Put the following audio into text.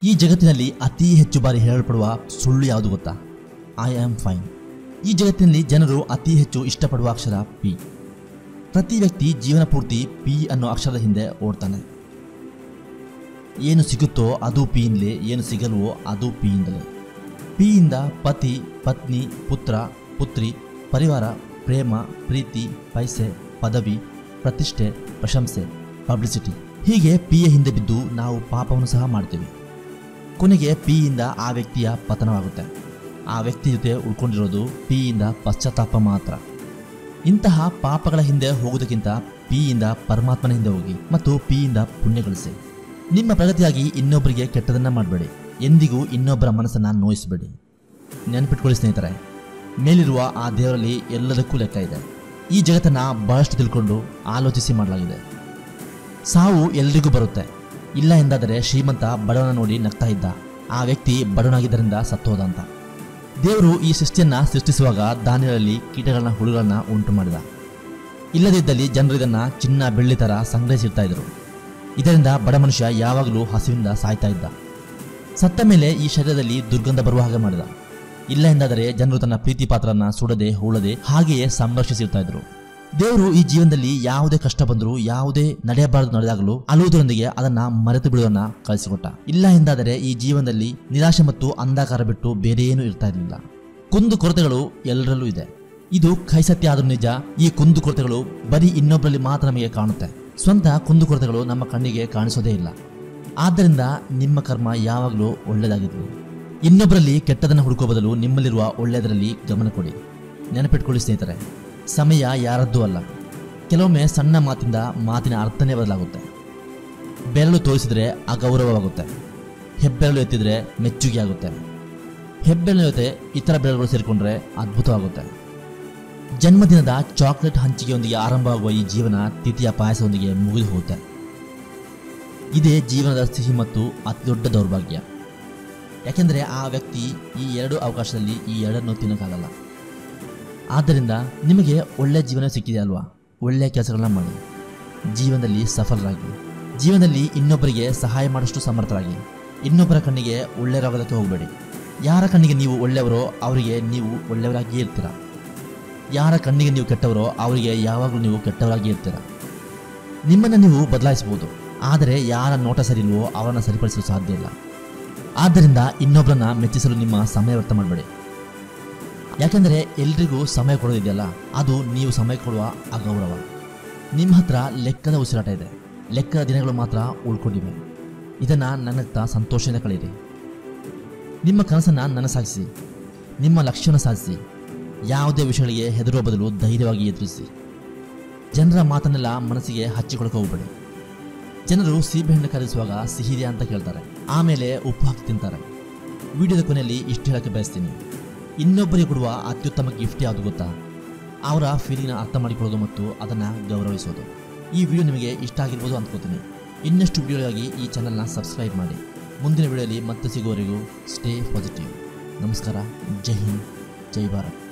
ಈ ಜಗತ್ತಿನಲ್ಲಿ ಅತಿ ಹೆಚ್ಚು ಬಾರಿ ಹೇಳಲ್ಪಡುವ ಸುಳ್ಳು ಯಾವುದು ಗೊತ್ತಾ ಐ ಆಮ್ ಫೈನ್ ಈ ಜಗತ್ತಿನಲ್ಲಿ ಜನರು ಅತಿ ಹೆಚ್ಚು ಇಷ್ಟಪಡುವ ಅಕ್ಷರ ಪಿ ಪ್ರತಿ ವ್ಯಕ್ತಿ ಜೀವನ ಪೂರ್ತಿ ಪಿ ಅನ್ನೋ ಅಕ್ಷರದ ಹಿಂದೆ ಓಡ್ತಾನೆ ಏನು ಸಿಗುತ್ತೋ ಅದು ಪಿಯಿಂದಲೇ ಏನು ಸಿಗಲ್ವೋ ಅದು ಪಿಯಿಂದಲೇ ಪಿಯಿಂದ ಪತಿ ಪತ್ನಿ ಪುತ್ರ ಪುತ್ರಿ ಪರಿವಾರ ಪ್ರೇಮ ಪ್ರೀತಿ ಪೈಸೆ ಪದವಿ ಪ್ರತಿಷ್ಠೆ ಪ್ರಶಂಸೆ ಪಬ್ಲಿಸಿಟಿ ಹೀಗೆ ಪಿಯ ಹಿಂದೆ ಬಿದ್ದು ನಾವು ಪಾಪವನ್ನು ಸಹ ಮಾಡ್ತೀವಿ ಕೊನೆಗೆ ಪಿಯಿಂದ ಆ ವ್ಯಕ್ತಿಯ ಪತನವಾಗುತ್ತೆ ಆ ವ್ಯಕ್ತಿ ಜೊತೆ ಉಳ್ಕೊಂಡಿರೋದು ಪಿಯಿಂದ ಪಶ್ಚಾತ್ತಾಪ ಮಾತ್ರ ಇಂತಹ ಪಾಪಗಳ ಹಿಂದೆ ಹೋಗುವುದಕ್ಕಿಂತ ಪಿಯಿಂದ ಪರಮಾತ್ಮನ ಹಿಂದೆ ಹೋಗಿ ಮತ್ತು ಪಿಯಿಂದ ಪುಣ್ಯ ಗಳಿಸಿ ನಿಮ್ಮ ಪ್ರಗತಿಯಾಗಿ ಇನ್ನೊಬ್ಬರಿಗೆ ಕೆಟ್ಟದನ್ನ ಮಾಡಬೇಡಿ ಎಂದಿಗೂ ಇನ್ನೊಬ್ಬರ ಮನಸ್ಸನ್ನ ನೋಯಿಸಬೇಡಿ ನೆನಪಿಟ್ಕೊಳ್ಳಿ ಸ್ನೇಹಿತರೆ ಮೇಲಿರುವ ಆ ದೇವರಲ್ಲಿ ಎಲ್ಲದಕ್ಕೂ ಲೆಕ್ಕ ಇದೆ ಈ ಜಗತ್ತನ್ನ ಬಹಳಷ್ಟು ತಿಳ್ಕೊಂಡು ಆಲೋಚಿಸಿ ಮಾಡಲಾಗಿದೆ ಸಾವು ಎಲ್ರಿಗೂ ಬರುತ್ತೆ ಇಲ್ಲ ಎಂದಾದರೆ ಶ್ರೀಮಂತ ಬಡವನ ನೋಡಿ ನಗ್ತಾ ಇದ್ದ ಆ ವ್ಯಕ್ತಿ ಬಡವನಾಗಿದ್ದರಿಂದ ಸತ್ತೋದ ಅಂತ ದೇವರು ಈ ಸೃಷ್ಟಿಯನ್ನ ಸೃಷ್ಟಿಸುವಾಗ ದಾನಿಗಳಲ್ಲಿ ಕೀಟಗಳನ್ನ ಹುಳುಗಳನ್ನ ಉಂಟು ಮಾಡಿದ ಇಲ್ಲದಿದ್ದಲ್ಲಿ ಜನರು ಇದನ್ನ ಚಿನ್ನ ಬೆಳ್ಳಿ ತರ ಸಂಗ್ರಹಿಸಿರ್ತಾ ಇದ್ರು ಇದರಿಂದ ಬಡ ಮನುಷ್ಯ ಯಾವಾಗಲೂ ಹಸಿವಿಂದ ಸಾಯ್ತಾ ಇದ್ದ ಸತ್ತ ಮೇಲೆ ಈ ಶರೀರದಲ್ಲಿ ದುರ್ಗಂಧ ಬರುವ ಹಾಗೆ ಮಾಡಿದ ಇಲ್ಲ ಎಂದಾದರೆ ಜನರು ತನ್ನ ಪ್ರೀತಿ ಪಾತ್ರನ ಸುಡದೆ ಹೂಳದೆ ಹಾಗೆಯೇ ಸಂರಕ್ಷಿಸಿರ್ತಾ ಇದ್ರು ದೇವರು ಈ ಜೀವನದಲ್ಲಿ ಯಾವುದೇ ಕಷ್ಟ ಬಂದರೂ ಯಾವುದೇ ನಡೆಯಬಾರದು ನಡೆದಾಗಲೂ ಅಳುವುದರೊಂದಿಗೆ ಅದನ್ನ ಮರೆತು ಬಿಡುವುದನ್ನ ಕಳಿಸಿಕೊಟ್ಟ ಇಲ್ಲ ಎಂದಾದರೆ ಈ ಜೀವನದಲ್ಲಿ ನಿರಾಶೆ ಮತ್ತು ಅಂಧಕಾರ ಬಿಟ್ಟು ಬೇರೆ ಏನೂ ಇರ್ತಾ ಇರಲಿಲ್ಲ ಕುಂದು ಕೊರತೆಗಳು ಎಲ್ಲರಲ್ಲೂ ಇದೆ ಇದು ಕೈಸತ್ಯ ಆದ್ರೂ ನಿಜ ಈ ಕುಂದು ಕೊರತೆಗಳು ಬರೀ ಇನ್ನೊಬ್ಬರಲ್ಲಿ ಮಾತ್ರ ನಮಗೆ ಕಾಣುತ್ತೆ ಸ್ವಂತ ಕುಂದು ಕೊರತೆಗಳು ನಮ್ಮ ಕಣ್ಣಿಗೆ ಕಾಣಿಸೋದೇ ಇಲ್ಲ ಆದ್ದರಿಂದ ನಿಮ್ಮ ಕರ್ಮ ಯಾವಾಗಲೂ ಒಳ್ಳೆಯದಾಗಿರಲಿ ಇನ್ನೊಬ್ಬರಲ್ಲಿ ಕೆಟ್ಟದನ್ನು ಹುಡುಕೋ ಬದಲು ನಿಮ್ಮಲ್ಲಿರುವ ಒಳ್ಳೆಯದರಲ್ಲಿ ಗಮನ ಕೊಡಿ ನೆನಪಿಟ್ಕೊಳ್ಳಿ ಸ್ನೇಹಿತರೆ ಸಮಯ ಯಾರದ್ದೂ ಅಲ್ಲ ಕೆಲವೊಮ್ಮೆ ಸಣ್ಣ ಮಾತಿಂದ ಮಾತಿನ ಅರ್ಥನೇ ಬದಲಾಗುತ್ತೆ ಬೆರಳು ತೋರಿಸಿದ್ರೆ ಅಗೌರವವಾಗುತ್ತೆ ಹೆಬ್ಬೆರಳು ಎತ್ತಿದ್ರೆ ಮೆಚ್ಚುಗೆ ಆಗುತ್ತೆ ಹೆಬ್ಬೆರಳಿನ ಜೊತೆ ಇತರ ಬೆರಳುಗಳು ಸೇರಿಕೊಂಡ್ರೆ ಅದ್ಭುತವಾಗುತ್ತೆ ಜನ್ಮದಿನದ ಚಾಕ್ಲೇಟ್ ಹಂಚಿಕೆಯೊಂದಿಗೆ ಆರಂಭವಾಗುವ ಈ ಜೀವನ ತಿಥಿಯ ಪಾಯಸದೊಂದಿಗೆ ಮುಗಿದು ಹೋಗುತ್ತೆ ಇದೇ ಜೀವನದ ಸಿಹಿ ಮತ್ತು ಅತಿ ದೊಡ್ಡ ದೌರ್ಭಾಗ್ಯ ಯಾಕೆಂದರೆ ಆ ವ್ಯಕ್ತಿ ಈ ಎರಡು ಅವಕಾಶದಲ್ಲಿ ಈ ಎರಡನ್ನು ತಿನ್ನೋಕ್ಕಾಗಲ್ಲ ಆದ್ದರಿಂದ ನಿಮಗೆ ಒಳ್ಳೆಯ ಜೀವನ ಸಿಕ್ಕಿದೆ ಅಲ್ವಾ ಒಳ್ಳೆಯ ಕೆಲಸಗಳನ್ನ ಮಾಡಿ ಜೀವನದಲ್ಲಿ ಸಫಲರಾಗಿ ಜೀವನದಲ್ಲಿ ಇನ್ನೊಬ್ಬರಿಗೆ ಸಹಾಯ ಮಾಡಷ್ಟು ಸಮರ್ಥರಾಗಿ ಇನ್ನೊಬ್ಬರ ಕಣ್ಣಿಗೆ ಒಳ್ಳೆಯರಾಗೋದಕ್ಕೆ ಹೋಗಬೇಡಿ ಯಾರ ಕಣ್ಣಿಗೆ ನೀವು ಒಳ್ಳೆಯವರೋ ಅವರಿಗೆ ನೀವು ಒಳ್ಳೆಯವರಾಗಿಯೇ ಇರ್ತೀರ ಯಾರ ಕಣ್ಣಿಗೆ ನೀವು ಕೆಟ್ಟವರೋ ಅವರಿಗೆ ಯಾವಾಗಲೂ ನೀವು ಕೆಟ್ಟವರಾಗಿಯೇ ಇರ್ತೀರ ನಿಮ್ಮನ್ನು ನೀವು ಬದಲಾಯಿಸಬಹುದು ಆದರೆ ಯಾರ ನೋಟ ಸರಿ ಇಲ್ವೋ ಅವರನ್ನು ಸರಿಪಡಿಸಲು ಸಾಧ್ಯ ಇಲ್ಲ ಆದ್ದರಿಂದ ಇನ್ನೊಬ್ಬರನ್ನ ಮೆಚ್ಚಿಸಲು ನಿಮ್ಮ ಸಮಯ ವ್ಯರ್ಥ ಮಾಡಬೇಡಿ ಯಾಕೆಂದರೆ ಎಲ್ರಿಗೂ ಸಮಯ ಕೊಡೋದಿದೆಯಲ್ಲ ಅದು ನೀವು ಸಮಯ ಕೊಡುವ ಅಗೌರವ ನಿಮ್ಮ ಹತ್ರ ಲೆಕ್ಕದ ಉಸಿರಾಟ ಇದೆ ಲೆಕ್ಕದ ದಿನಗಳು ಮಾತ್ರ ಉಳ್ಕೊಂಡಿವೆ ಇದನ್ನು ನನ್ನತ್ತ ಸಂತೋಷದಿಂದ ಕಳೆಯಿರಿ ನಿಮ್ಮ ಕನಸನ್ನು ನನಸಾಗಿಸಿ ನಿಮ್ಮ ಲಕ್ಷ್ಯವನ್ನು ಸಾಧಿಸಿ ಯಾವುದೇ ವಿಷಯಗಳಿಗೆ ಹೆದರುವ ಬದಲು ಧೈರ್ಯವಾಗಿ ಎದುರಿಸಿ ಜನರ ಮಾತನ್ನೆಲ್ಲ ಮನಸ್ಸಿಗೆ ಹಚ್ಚಿಕೊಳ್ಳಕ್ಕೆ ಹೋಗಬೇಡಿ ಜನರು ಸೀಬೆಹಣ್ಣು ಖರೀದಿಸುವಾಗ ಸಿಹಿದೆ ಅಂತ ಕೇಳ್ತಾರೆ ಆಮೇಲೆ ಉಪ್ಪು ಹಾಕಿ ತಿಂತಾರೆ ವಿಡಿಯೋದ ಕೊನೆಯಲ್ಲಿ ಇಷ್ಟು ಹೇಳಕ್ಕೆ ಬಯಸ್ತೀನಿ ಇನ್ನೊಬ್ಬರಿಗೆ ಕೊಡುವ ಅತ್ಯುತ್ತಮ ಗಿಫ್ಟ್ ಯಾವುದು ಗೊತ್ತಾ ಅವರ ಫೀಲಿಂಗ್ನ ಅರ್ಥ ಮಾಡಿಕೊಳ್ಳೋದು ಮತ್ತು ಅದನ್ನು ಗೌರವಿಸೋದು ಈ ವಿಡಿಯೋ ನಿಮಗೆ ಇಷ್ಟ ಆಗಿರ್ಬೋದು ಅಂದ್ಕೋತೀನಿ ಇನ್ನಷ್ಟು ವಿಡಿಯೋಗಾಗಿ ಈ ಚಾನಲ್ನ ಸಬ್ಸ್ಕ್ರೈಬ್ ಮಾಡಿ ಮುಂದಿನ ವಿಡಿಯೋಲಿ ಮತ್ತೆ ಸಿಗೋವರೆಗೂ ಸ್ಟೇ ಪಾಸಿಟಿವ್ ನಮಸ್ಕಾರ ಜೈ ಹಿಂದ್ ಜೈ ಭಾರತ್